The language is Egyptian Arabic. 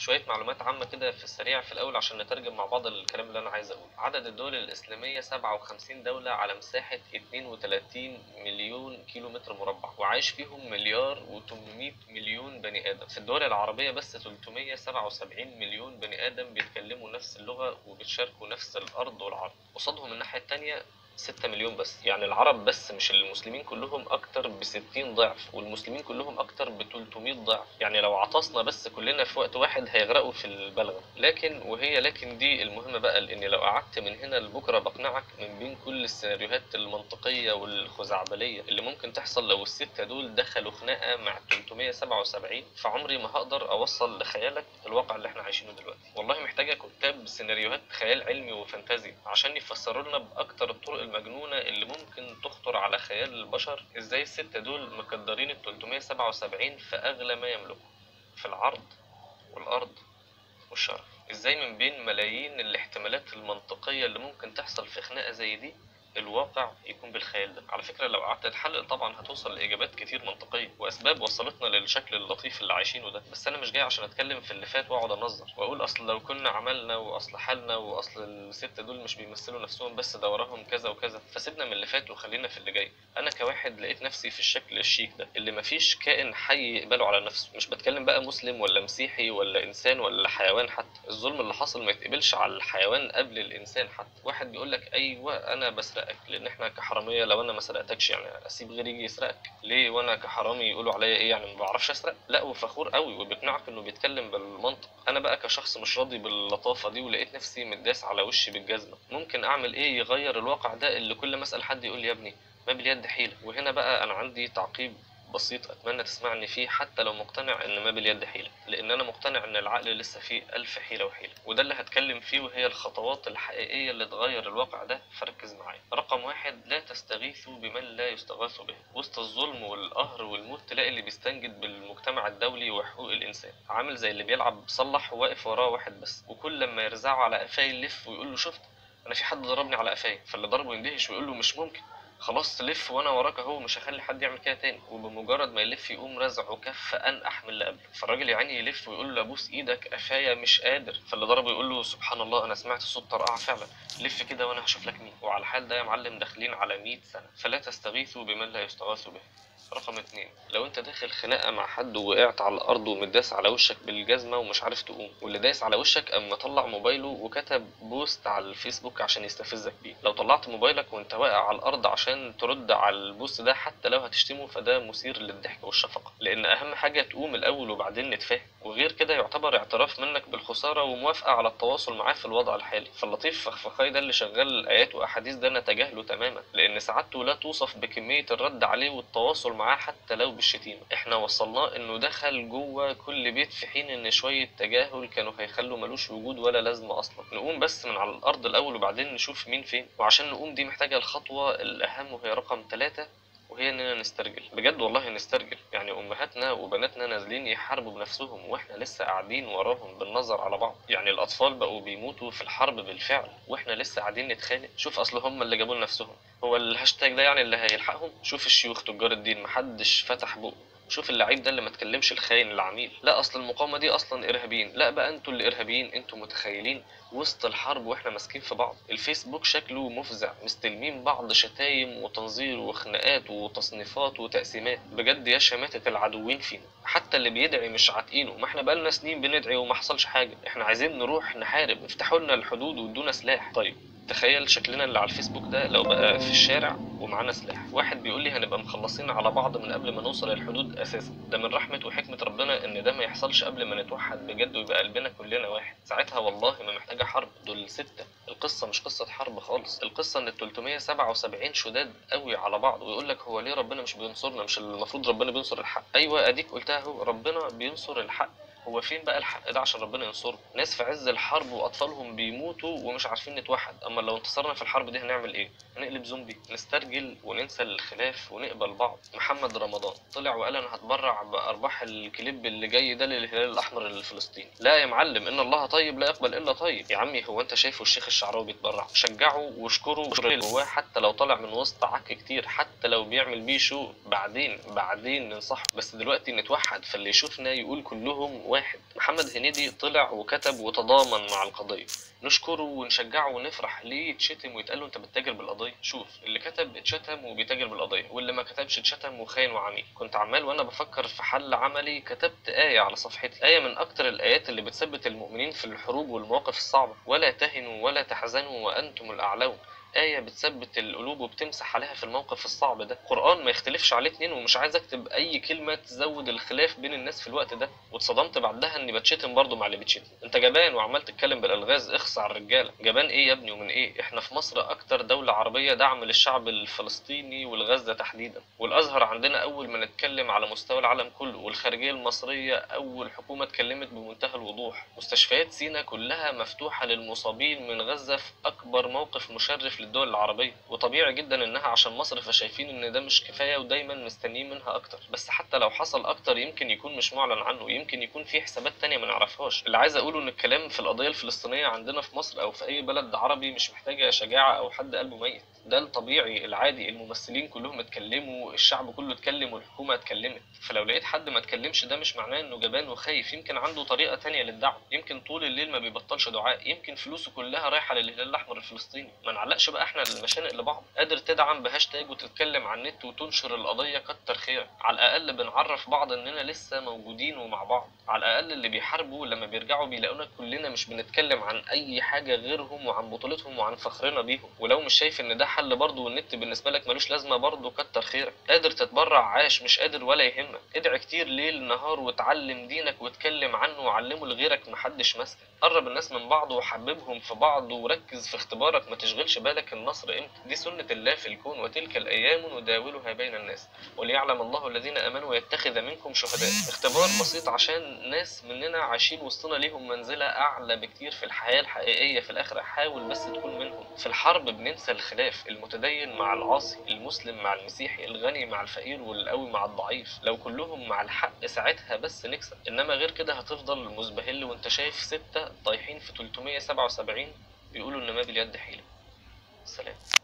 شويه معلومات عامه كده في السريع في الاول عشان نترجم مع بعض الكلام اللي انا عايز اقوله عدد الدول الاسلاميه 57 دوله على مساحه 32 مليون كيلو متر مربع وعايش فيهم مليار و800 مليون بني ادم في الدول العربيه بس 377 مليون بني ادم بيتكلموا نفس اللغه وبيتشاركوا نفس الارض والعرض قصادهم الناحيه التانيه 6 مليون بس يعني العرب بس مش المسلمين كلهم اكتر ب 60 ضعف والمسلمين كلهم اكتر ب 300 ضعف يعني لو عطسنا بس كلنا في وقت واحد هيغرقوا في البلغم لكن وهي لكن دي المهمه بقى لان لو قعدت من هنا لبكره بقنعك من بين كل السيناريوهات المنطقيه والخزعبليه اللي ممكن تحصل لو السته دول دخلوا خناقه مع 377 فعمري ما هقدر اوصل لخيالك الواقع اللي احنا عايشينه دلوقتي والله محتاجه كتاب سيناريوهات خيال علمي وفانتازي عشان يفسروا لنا باكتر الطرق المجنونة اللي ممكن تخطر على خيال البشر ازاي الستة دول مقدرين ال 377 في أغلى ما يملكوا في العرض والأرض والشرف ازاي من بين ملايين الاحتمالات المنطقية اللي ممكن تحصل في خناقة زي دي الواقع يكون بالخيال ده على فكرة لو قعدت تحلل طبعا هتوصل لإجابات كتير منطقية وأسباب وصلتنا للشكل اللطيف اللي عايشينه ده بس أنا مش جاي عشان أتكلم في اللي فات وأقعد أنظر وأقول أصل لو كنا عملنا وأصل حالنا وأصل الستة دول مش بيمثلوا نفسهم بس ده وراهم كذا وكذا فسيبنا من اللي فات وخلينا في اللي جاي أنا كواحد لقيت نفسي في الشكل الشيك ده اللي مفيش كائن حي يقبله على نفسه مش بتكلم بقى مسلم ولا مسيحي ولا إنسان ولا حيوان حتى الظلم اللي حصل ما يتقبلش على الحيوان قبل الإنسان حتى واحد بيقول لك أيوه أنا بسرقك لأن إحنا كحراميه لو انا ما سرقتكش يعني اسيب غيري يجي يسرقك ليه وانا كحرامي يقولوا عليا ايه يعني ما بعرفش اسرق لا وفخور قوي وبيقنعك انه بيتكلم بالمنطق انا بقى كشخص مش راضي باللطافه دي ولقيت نفسي متداس على وشي بالجزمه ممكن اعمل ايه يغير الواقع ده اللي كل ما اسال حد يقول لي يا ابني ما باليد حيله وهنا بقى انا عندي تعقيب بسيط اتمنى تسمعني فيه حتى لو مقتنع ان ما باليد حيله لان انا مقتنع ان العقل لسه فيه الف حيله وحيله وده اللي هتكلم فيه وهي الخطوات الحقيقيه اللي تغير الواقع ده فركز معايا رقم واحد لا تستغيثوا بمن لا يستغاث به وسط الظلم والقهر والموت تلاقي اللي بيستنجد بالمجتمع الدولي وحقوق الانسان عامل زي اللي بيلعب صلح وواقف وراه واحد بس وكل لما يرزعه على قفاه يلف ويقول له شفت انا في حد ضربني على قفايا فاللي ضربه يندهش ويقول له مش ممكن خلاص لف وانا وراك اهو مش هخلي حد يعمل كده تاني وبمجرد ما يلف يقوم رزعه كف انقح من اللي قبله فالراجل يا عيني يلف ويقول له ابوس ايدك قفايا مش قادر فاللي ضربه يقول له سبحان الله انا سمعت صوت طرقعه فعلا لف كده وانا هشوف لك مين وعلى الحال ده يا معلم داخلين على 100 سنه فلا تستغيثوا بمن لا يستغاث به رقم اتنين لو انت داخل خناقه مع حد ووقعت على الارض ومتداس على وشك بالجزمه ومش عارف تقوم واللي دايس على وشك قام مطلع موبايله وكتب بوست على الفيسبوك عشان يستفزك بيه لو طلعت موبايلك وانت واقع على الارض عشان ترد على البوست ده حتى لو هتشتمه فده مثير للضحك والشفقه لان اهم حاجه تقوم الاول وبعدين نتفاهم وغير كده يعتبر اعتراف منك بالخساره وموافقه على التواصل معاه في الوضع الحالي فاللطيف فخفخاي ده اللي شغال الايات واحاديث ده نتجاهله تماما لان سعادته لا توصف بكميه الرد عليه والتواصل معاه حتى لو بالشتيمه احنا وصلناه انه دخل جوه كل بيت في حين ان شويه تجاهل كانوا هيخلوا ملوش وجود ولا لازمه اصلا نقوم بس من على الارض الاول وبعدين نشوف مين فين وعشان نقوم دي محتاجه الخطوه الاهم وهي رقم ثلاثة وهي اننا نسترجل بجد والله نسترجل يعني امهاتنا وبناتنا نازلين يحاربوا بنفسهم واحنا لسه قاعدين وراهم بالنظر على بعض يعني الاطفال بقوا بيموتوا في الحرب بالفعل واحنا لسه قاعدين نتخانق شوف اصل هم اللي جابوا لنفسهم هو الهاشتاج ده يعني اللي هيلحقهم شوف الشيوخ تجار الدين محدش فتح بقه شوف اللعيب ده اللي ما تكلمش الخاين العميل لا اصل المقاومه دي اصلا ارهابيين لا بقى انتوا اللي ارهابيين انتوا متخيلين وسط الحرب واحنا ماسكين في بعض الفيسبوك شكله مفزع مستلمين بعض شتايم وتنظير وخناقات وتصنيفات وتقسيمات بجد يا شماتة العدوين فينا حتى اللي بيدعي مش عاتقينه ما احنا بقالنا سنين بندعي وما حصلش حاجه احنا عايزين نروح نحارب افتحوا لنا الحدود وادونا سلاح طيب تخيل شكلنا اللي على الفيسبوك ده لو بقى في الشارع ومعانا سلاح واحد بيقول لي هنبقى مخلصين على بعض من قبل ما نوصل الحدود اساسا ده من رحمه وحكمه ربنا ان ده ما يحصلش قبل ما نتوحد بجد ويبقى قلبنا كلنا واحد ساعتها والله ما محتاجه حرب دول سته القصه مش قصه حرب خالص القصه ان ال 377 شداد قوي على بعض ويقول لك هو ليه ربنا مش بينصرنا مش المفروض ربنا بينصر الحق ايوه اديك قلتها اهو ربنا بينصر الحق هو فين بقى الحق ده عشان ربنا ينصره ناس في عز الحرب واطفالهم بيموتوا ومش عارفين نتوحد اما لو انتصرنا في الحرب دي هنعمل ايه هنقلب زومبي نسترجل وننسى الخلاف ونقبل بعض محمد رمضان طلع وقال انا هتبرع بارباح الكليب اللي جاي ده للهلال الاحمر الفلسطيني لا يا معلم ان الله طيب لا يقبل الا طيب يا عمي هو انت شايفه الشيخ الشعراوي بيتبرع شجعه واشكره واشكره جواه حتى لو طلع من وسط عك كتير حتى لو بيعمل بيه شو بعدين بعدين ننصحه بس دلوقتي نتوحد فاللي يشوفنا يقول كلهم واحد محمد هنيدي طلع وكتب وتضامن مع القضية نشكره ونشجعه ونفرح ليه يتشتم ويتقال له انت بتتاجر بالقضيه شوف اللي كتب اتشتم وبيتاجر بالقضيه واللي ما كتبش اتشتم وخاين وعميل كنت عمال وانا بفكر في حل عملي كتبت ايه على صفحتي ايه من اكتر الايات اللي بتثبت المؤمنين في الحروب والمواقف الصعبه ولا تهنوا ولا تحزنوا وانتم الاعلون آية بتثبت القلوب وبتمسح عليها في الموقف الصعب ده قرآن ما يختلفش عليه اتنين ومش عايز اكتب اي كلمة تزود الخلاف بين الناس في الوقت ده واتصدمت بعدها اني بتشتم برضه مع اللي بتشتم انت جبان وعمال تتكلم بالالغاز اخص على الرجالة جبان ايه يا ابني ومن ايه احنا في مصر اكتر دولة عربية دعم للشعب الفلسطيني والغزة تحديدا والازهر عندنا اول ما نتكلم على مستوى العالم كله والخارجية المصرية اول حكومة اتكلمت بمنتهى الوضوح مستشفيات سينا كلها مفتوحة للمصابين من غزة في اكبر موقف مشرف للدول العربية وطبيعي جدا انها عشان مصر فشايفين ان ده مش كفاية ودايما مستنيين منها اكتر بس حتى لو حصل اكتر يمكن يكون مش معلن عنه يمكن يكون في حسابات تانية ما نعرفهاش اللي عايز اقوله ان الكلام في القضية الفلسطينية عندنا في مصر او في اي بلد عربي مش محتاجة شجاعة او حد قلبه ميت ده الطبيعي العادي الممثلين كلهم اتكلموا الشعب كله اتكلم والحكومة اتكلمت فلو لقيت حد ما اتكلمش ده مش معناه انه جبان وخايف يمكن عنده طريقة تانية للدعوة يمكن طول الليل ما بيبطلش دعاء يمكن فلوسه كلها رايحة للهلال الاحمر الفلسطيني ما نعلقش بقى احنا المشانق لبعض قادر تدعم بهاشتاج وتتكلم على النت وتنشر القضية كتر خيرك على الاقل بنعرف بعض اننا لسه موجودين ومع بعض على الاقل اللي بيحاربوا لما بيرجعوا بيلاقونا كلنا مش بنتكلم عن اي حاجة غيرهم وعن بطولتهم وعن فخرنا بيهم ولو مش شايف ان ده حل برضه والنت بالنسبة لك ملوش لازمة برضه كتر خيرك قادر تتبرع عاش مش قادر ولا يهمك ادعي كتير ليل نهار وتعلم دينك واتكلم عنه وعلمه لغيرك محدش ماسكك قرب الناس من بعض وحببهم في بعض وركز في اختبارك ما تشغلش بالك النصر امتى دي سنة الله في الكون وتلك الايام نداولها بين الناس وليعلم الله الذين امنوا ويتخذ منكم شهداء اختبار بسيط عشان ناس مننا عايشين وسطنا ليهم منزلة اعلى بكتير في الحياة الحقيقية في الاخرة حاول بس تكون منهم في الحرب بننسى الخلاف المتدين مع العاصي المسلم مع المسيحي الغني مع الفقير والقوي مع الضعيف لو كلهم مع الحق ساعتها بس نكسب انما غير كده هتفضل مزبهل وانت شايف ستة طايحين في 377 بيقولوا ان ما باليد حيلة سلام